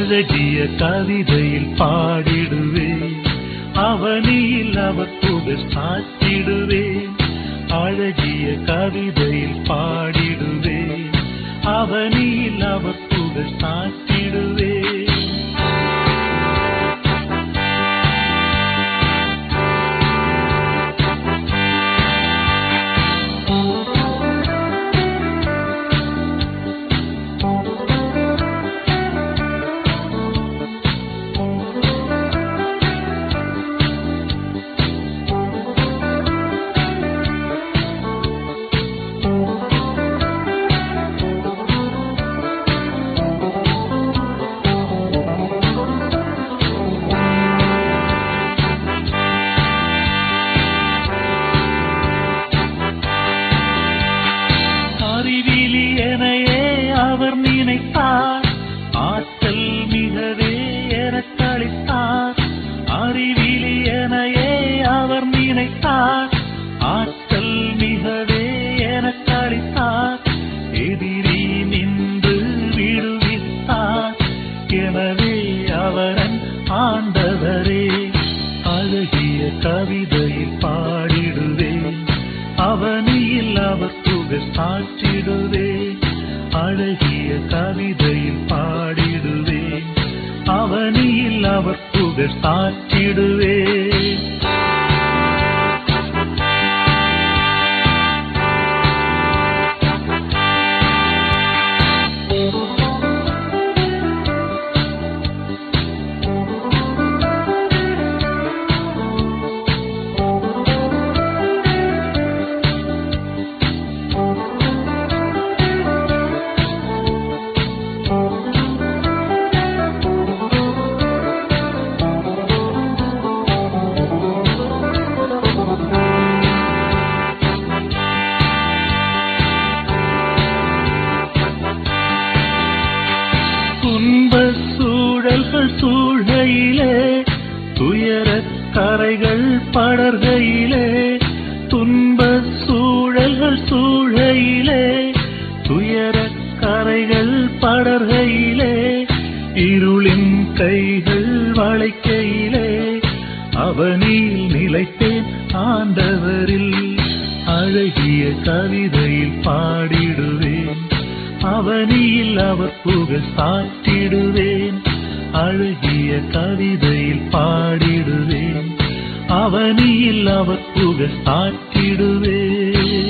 அழகிய கவிதையில் பாடிடுவேன் அவனியில் அவர் புகழ் சாத்திடுவேன் அழகிய கவிதையில் பாடிடுவேன் அவனியில் அவர் புகழ் சாத்திடுவேன் அறிவிலி எனையே அவர் நினைத்தார் ஆற்றல் மிகவே எனக் அளித்தார் அறிவிலி எனையே அவர் நினைத்தார் ஆற்றல் மிகவே எனக் அளித்தார் எதிரி நின்று விடுவித்தார் எனவே அவரன் ஆண்டவரே அழகிய கவிதையில் பாடிடுவேன் அவனியில் அவர் புகழ் சாற்றிடுவேன் அழகிய கவிதையில் பாடிடுவேன் அவனியில் அவர் புகழ் சாற்றிடுவேன் துன்ப சூழல்கள் சூழ்கையிலே துயரக் கரைகள் படர்கையிலே துன்ப சூழல்கள் சூழ்கையிலே துயரக் கரைகள் படர்கையிலே இருளின் கைகள் வளைக்கையிலே அவனில் நிலைத்தேன் ஆண்டவரில் அழகிய கவிதையில் பாடிடுவேன் அவனியில் அவர் புகழ் சாற்றிடுவேன் அழகிய கவிதையில் பாடிடுவேன் அவனியில் அவர் புகழ் சாற்றிடுவேன்